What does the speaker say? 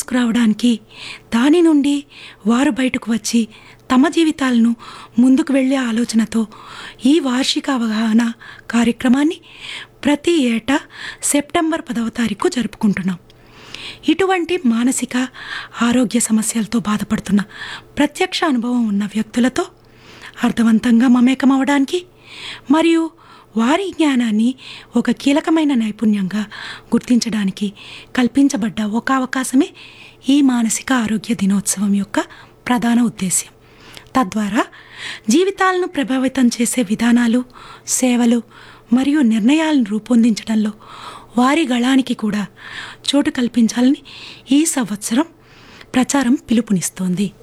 తీసుకురావడానికి దాని నుండి వారు బయటకు వచ్చి తమ జీవితాలను ముందుకు వెళ్ళే ఆలోచనతో ఈ వార్షిక అవగాహన కార్యక్రమాన్ని ప్రతి ఏటా సెప్టెంబర్ పదవ తారీఖు జరుపుకుంటున్నాం ఇటువంటి మానసిక ఆరోగ్య సమస్యలతో బాధపడుతున్న ప్రత్యక్ష అనుభవం ఉన్న వ్యక్తులతో అర్థవంతంగా మమేకం అవడానికి మరియు వారి జ్ఞానాన్ని ఒక కీలకమైన నైపుణ్యంగా గుర్తించడానికి కల్పించబడ్డ ఒక అవకాశమే ఈ మానసిక ఆరోగ్య దినోత్సవం యొక్క ప్రధాన ఉద్దేశ్యం తద్వారా జీవితాలను ప్రభావితం చేసే విధానాలు సేవలు మరియు నిర్ణయాలను రూపొందించడంలో వారి గళానికి కూడా చోటు కల్పించాలని ఈ సంవత్సరం ప్రచారం పిలుపునిస్తోంది